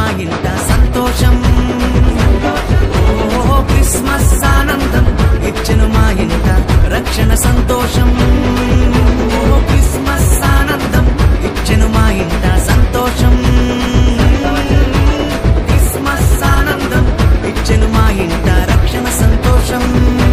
మా ఇంట సంతోషం ఓ క్రిస్మస్ ఆనందం ఇచ్చెను మా ఇంట రక్షణ సంతోషం ఓ క్రిస్మస్ ఆనందం ఇచ్చెను మా ఇంట సంతోషం క్రిస్మస్ ఆనందం ఇచ్చెను మా ఇంట రక్షణ సంతోషం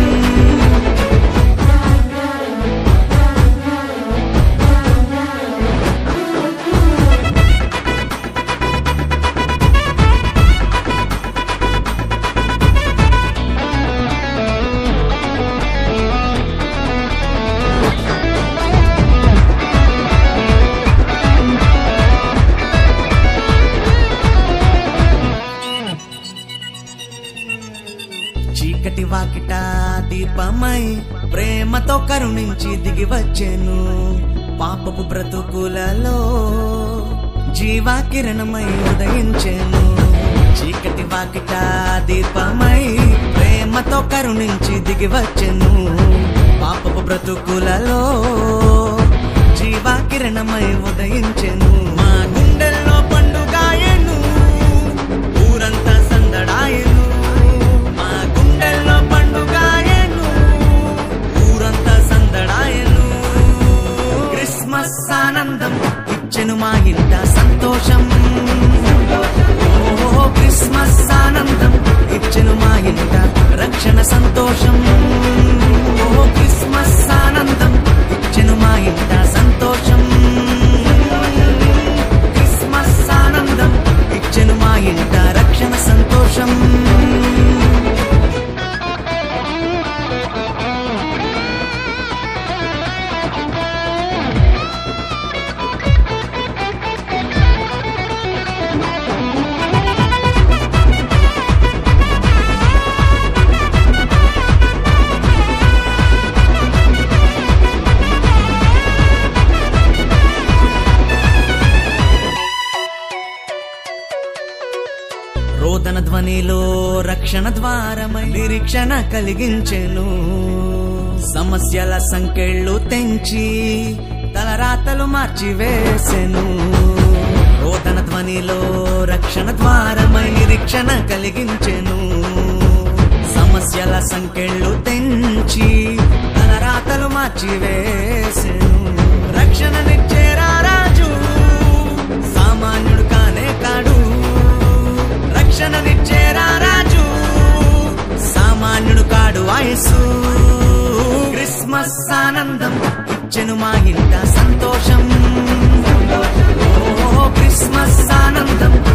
చీకటి వాకిట దీపమై ప్రేమతో కరుణించి దిగి వచ్చెను పాపపు బ్రతుకులలో జీవా కిరణమై ఉదయించెను చీకటి వాకిట దీపమై ప్రేమతో కరుణించి దిగి వచ్చెను పాపపు బ్రతుకులలో జీవా కిరణమై ఉదయించెను మా గుండెల్లో పండుగాయను ఊరంతా సందడాయను మా గుండెల్లో పండుగాయను ఊరంతా సందడాయను క్రిస్మస్ ఆనందం ఇచ్చెను మా ఇంట సంతోషం ఓ క్రిస్మస్ ఆనందం ఇచ్చెను మా ఇంట రక్షణ సంతోషం ఓ క్రిస్మస్ ఆనందం ఇచ్చెను మా ఇంట సంతోషం క్రిస్మస్ ఆనందం ఇచ్చెను మా ఇంట రక్షణ సంతోషం రోదన ధ్వనిలో రక్షణ ద్వారమై నిరీక్షణ కలిగించెను సమస్యల సంకెళ్ళు తెంచి తలరాతలు మార్చివేసెను రోదన ధ్వనిలో రక్షణ ద్వారమై నిరీక్షణ కలిగించెను సమస్యల సంకెళ్ళు తెంచి తలరాతలు మార్చివేసెను రక్షణనిచ్చేరా రాజు సామాన్యుడు కానే కాడు రక్షణనిచ్చేరా రాజు సామాన్యుడు కాడు వయసు క్రిస్మస్ ఆనందం ఇచ్చెను మా ఇంట సంతోషం ఓ క్రిస్మస్ ఆనందం